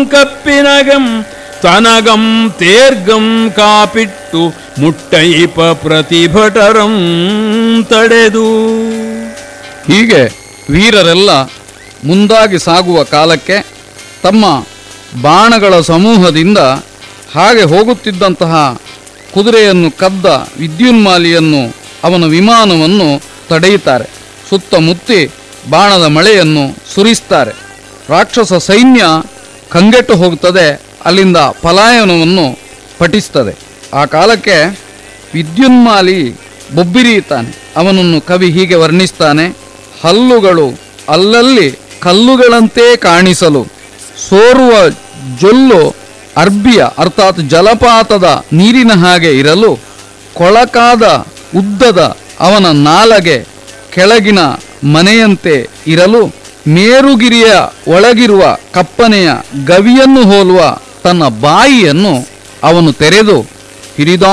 ಕಪ್ಪಿನಗಂ ತನಗಂ ತೇರ್ಗಂ ಕಾಪಿಟ್ಟು ಮುಟ್ಟೈಪ ಪ್ರತಿಭಟರಂ ತಡೆದು ಹೀಗೆ ವೀರರೆಲ್ಲ ಮುಂದಾಗಿ ಸಾಗುವ ಕಾಲಕ್ಕೆ ತಮ್ಮ ಬಾಣಗಳ ಸಮೂಹದಿಂದ ಹಾಗೆ ಹೋಗುತ್ತಿದ್ದಂತಹ ಕುದುರೆಯನ್ನು ಕದ್ದ ವಿದ್ಯುನ್ಮಾಲಿಯನ್ನು ಅವನ ವಿಮಾನವನ್ನು ತಡೆಯುತ್ತಾರೆ ಸುತ್ತಮುತ್ತಿ ಬಾಣದ ಮಳೆಯನ್ನು ಸುರಿಸ್ತಾರೆ ರಾಕ್ಷಸ ಸೈನ್ಯ ಕಂಗೆಟ್ಟು ಹೋಗುತ್ತದೆ ಅಲ್ಲಿಂದ ಪಲಾಯನವನ್ನು ಪಠಿಸ್ತದೆ ಆ ಕಾಲಕ್ಕೆ ವಿದ್ಯುನ್ಮಾಲಿ ಬೊಬ್ಬಿರಿಯುತ್ತಾನೆ ಅವನನ್ನು ಕವಿ ಹೀಗೆ ವರ್ಣಿಸ್ತಾನೆ ಹಲ್ಲುಗಳು ಅಲ್ಲಲ್ಲಿ ಕಲ್ಲುಗಳಂತೆ ಕಾಣಿಸಲು ಸೋರುವ ಜೊಲ್ಲು ಅರ್ಬಿಯ ಅರ್ಥಾತ್ ಜಲಪಾತದ ನೀರಿನ ಹಾಗೆ ಇರಲು ಕೊಳಕಾದ ಉದ್ದದ ಅವನ ನಾಲಗೆ ಕೆಳಗಿನ ಮನೆಯಂತೆ ಇರಲು ಮೇರುಗಿರಿಯ ಒಳಗಿರುವ ಕಪ್ಪನೆಯ ಗವಿಯನ್ನು ಹೋಲುವ ತನ್ನ ಬಾಯಿಯನ್ನು ಅವನು ತೆರೆದು ಹಿರಿದಾ